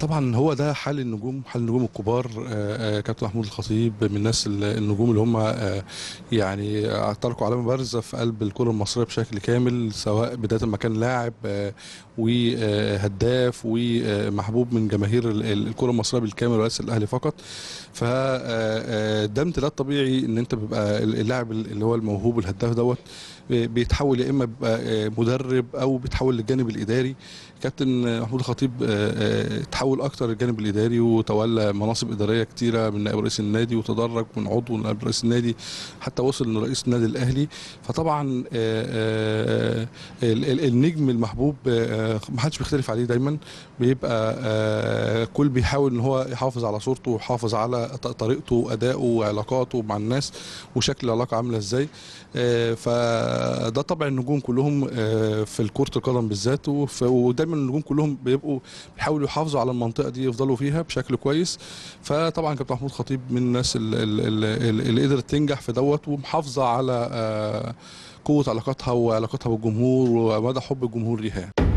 طبعا هو ده حال النجوم حال النجوم الكبار آه، آه، كابتن محمود الخطيب من الناس ال- النجوم اللي هم آه، يعني تركوا علامه بارزه في قلب الكره المصريه بشكل كامل سواء بدايه ما كان لاعب آه، وهداف ومحبوب من جماهير ال- ال- الكره المصريه بالكامل وليس الاهلي فقط فده امتداد طبيعي ان انت بيبقى اللاعب اللي هو الموهوب الهداف دوت بيتحول يا اما بيبقى آه، مدرب او بيتحول للجانب الاداري كابتن محمود الخطيب آه، آه، تحول اكتر للجانب الاداري وتولى مناصب اداريه كتيره من نائب رئيس النادي وتدرج من عضو نائب رئيس النادي حتى وصل لرئيس النادي الاهلي فطبعا آه، آه، ال- ال- النجم المحبوب آه، ما حدش بيختلف عليه دايما بيبقى آه، كل بيحاول ان هو يحافظ على صورته ويحافظ على ط- طريقته وادائه وعلاقاته مع الناس وشكل العلاقه عامله ازاي آه، فده طبع النجوم كلهم آه، في كره القدم بالذات وف- ودايما النجوم كلهم بيبقوا بيحاولوا يحافظوا على المنطقه دي يفضلوا فيها بشكل كويس فطبعا كابتن محمود خطيب من الناس ال- ال- ال- اللي قدرت تنجح في دوت ومحافظه على آه، قوه علاقاتها وعلاقاتها بالجمهور ومدى حب الجمهور ليها يعني.